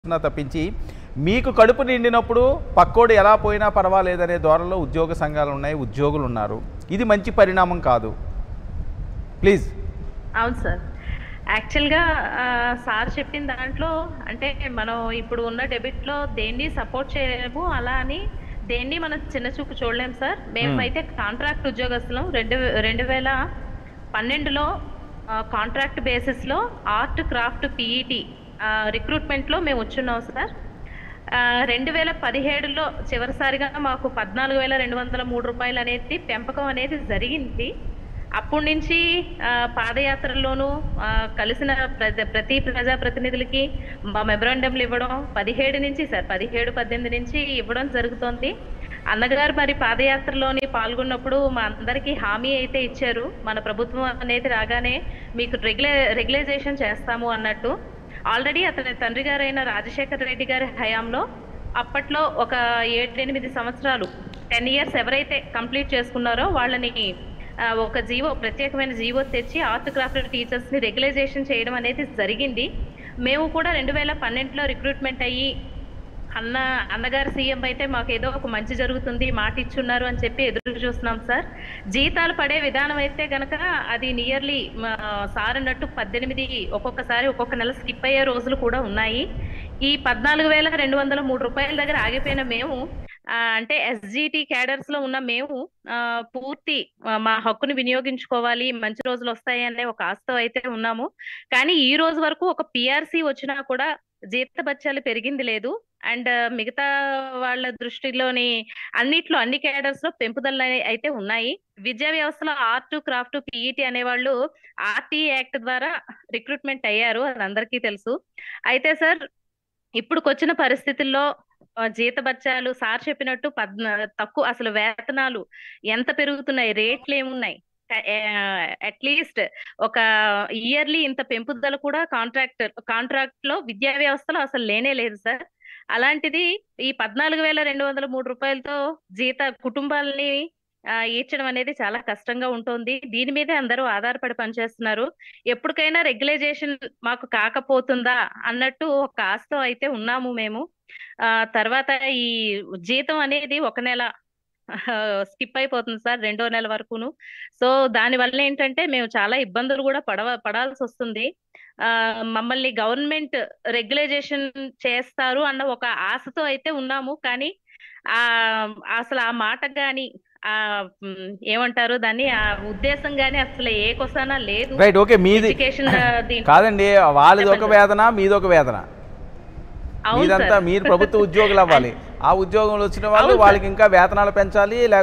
చేస్తున్నా తప్పించి మీకు కడుపు నిండినప్పుడు పక్కోడు ఎలా పోయినా పర్వాలేదనే ధోరణిలో ఉద్యోగ సంఘాలు ఉన్నాయి ఉద్యోగులు ఉన్నారు ఇది మంచి పరిణామం కాదు ప్లీజ్ అవును సార్ యాక్చువల్గా ఆ, సార్ చెప్పిన దాంట్లో అంటే మనం ఇప్పుడు ఉన్న డెబిట్లో దేన్ని సపోర్ట్ చేయలేము అలా అని దేన్ని మనం చిన్న చూపు చూడలేము సార్ మేమైతే కాంట్రాక్ట్ ఉద్యోగస్తులం రెండు రెండు వేల పన్నెండులో కాంట్రాక్ట్ బేసిస్లో ఆర్ట్ క్రాఫ్ట్ పీఈటీ రిక్రూట్మెంట్లో మేము వచ్చున్నాం సార్ ఆ, రెండు వేల పదిహేడులో చివరిసారిగా మాకు పద్నాలుగు వేల రెండు వందల మూడు రూపాయలు అనేది పెంపకం అనేది జరిగింది అప్పటి నుంచి ఆ, పాదయాత్రల్లోనూ ఆ, కలిసిన ప్రజ ప్రతి ప్రజాప్రతినిధులకి మా మెమరాండంలు ఇవ్వడం పదిహేడు నుంచి సార్ పదిహేడు పద్దెనిమిది నుంచి ఇవ్వడం జరుగుతోంది అన్నగారు మరి పాదయాత్రలోని పాల్గొన్నప్పుడు మా అందరికీ హామీ అయితే ఇచ్చారు మన ప్రభుత్వం అనేది రాగానే మీకు రెగ్యులే రెగ్యులైజేషన్ చేస్తాము అన్నట్టు ఆల్రెడీ అతని తండ్రి గారైన రాజశేఖర్ రెడ్డి గారి హయాంలో అప్పట్లో ఒక ఏడెనిమిది సంవత్సరాలు టెన్ ఇయర్స్ ఎవరైతే కంప్లీట్ చేసుకున్నారో వాళ్ళని ఆ, ఒక జీవో ప్రత్యేకమైన జీవో తెచ్చి ఆర్ట్ క్రాఫ్ట్ టీచర్స్ని రెగ్యులైజేషన్ చేయడం అనేది జరిగింది మేము కూడా రెండు వేల పన్నెండులో రిక్రూట్మెంట్ అయ్యి అన్న అన్నగారు సీఎం అయితే మాకు ఏదో ఒక మంచి జరుగుతుంది మాట ఇచ్చున్నారు అని చెప్పి ఎదురు చూస్తున్నాం సార్ జీతాలు పడే విధానం అయితే గనక అది నియర్లీ సార్ అన్నట్టు పద్దెనిమిది ఒక్కొక్కసారి ఒక్కొక్క నెల స్కిప్ అయ్యే రోజులు కూడా ఉన్నాయి ఈ పద్నాలుగు వేల రెండు వందల మూడు రూపాయల దగ్గర ఆగిపోయిన మేము ఆ, అంటే ఎస్జిటి క్యాడర్స్ లో ఉన్న మేము ఆ, పూర్తి ఆ, మా హక్కుని వినియోగించుకోవాలి మంచి రోజులు వస్తాయి అనే ఒక ఆశతో అయితే ఉన్నాము కానీ ఈ రోజు వరకు ఒక పిఆర్సి వచ్చినా కూడా జీతభత్యాలు పెరిగింది లేదు అండ్ మిగతా వాళ్ళ దృష్టిలోని అన్నిట్లో అన్ని క్యాడర్స్ లో పెంపుదల అయితే ఉన్నాయి విద్యా వ్యవస్థలో ఆర్ట్ క్రాఫ్ట్ పీఈటీ అనేవాళ్ళు ఆర్టీ యాక్ట్ ద్వారా రిక్రూట్మెంట్ అయ్యారు అది అందరికీ తెలుసు అయితే సార్ ఇప్పుడుకొచ్చిన పరిస్థితుల్లో ఆ, జీతభత్యాలు సార్ చెప్పినట్టు పద్న తక్కువ అసలు వేతనాలు ఎంత పెరుగుతున్నాయి రేట్లు ఏమున్నాయి అట్లీస్ట్ ఒక ఇయర్లీ ఇంత పెంపుదల కూడా కాంట్రాక్ట్ కాంట్రాక్ట్ లో విద్యా వ్యవస్థలో అసలు లేనే లేదు సార్ అలాంటిది ఈ పద్నాలుగు వేల రెండు వందల మూడు రూపాయలతో జీత కుటుంబాలని ఆ, ఈడ్చడం అనేది చాలా కష్టంగా ఉంటుంది దీని మీదే అందరూ ఆధారపడి పనిచేస్తున్నారు ఎప్పటికైనా రెగ్యులైజేషన్ మాకు కాకపోతుందా అన్నట్టు ఒక ఆశతో అయితే ఉన్నాము మేము ఆ తర్వాత ఈ జీతం అనేది ఒక నెల స్కిప్ అయిపోతుంది సార్ రెండో నెల వరకును సో దాని వల్ల ఏంటంటే మేము చాలా ఇబ్బందులు కూడా పడవ పడాల్సి వస్తుంది ఆ మమ్మల్ని గవర్నమెంట్ రెగ్యులైజేషన్ చేస్తారు అన్న ఒక ఆశతో అయితే ఉన్నాము కానీ ఆ అసలు ఆ మాట గాని ఆ ఉమ్, ఏమంటారు దాన్ని ఆ ఉద్దేశం గాని అసలు ఏ కొసానా లేదు రైట్ ఓకే మీది ఎడ్యుకేషన్ దీంట్లో కాదండి వాళ్ళది ఒక చెప్పండి. వేదన మీది ఒక వేదన అవును మీదంతా సార్ మీరు ప్రభుత్వ ఉద్యోగులు అవ్వాలి ఆ ఉద్యోగంలో వచ్చిన వాళ్ళు అవును సార్. వాళ్ళకి ఇంకా వేతనాలు పెంచాలి లేకపోతే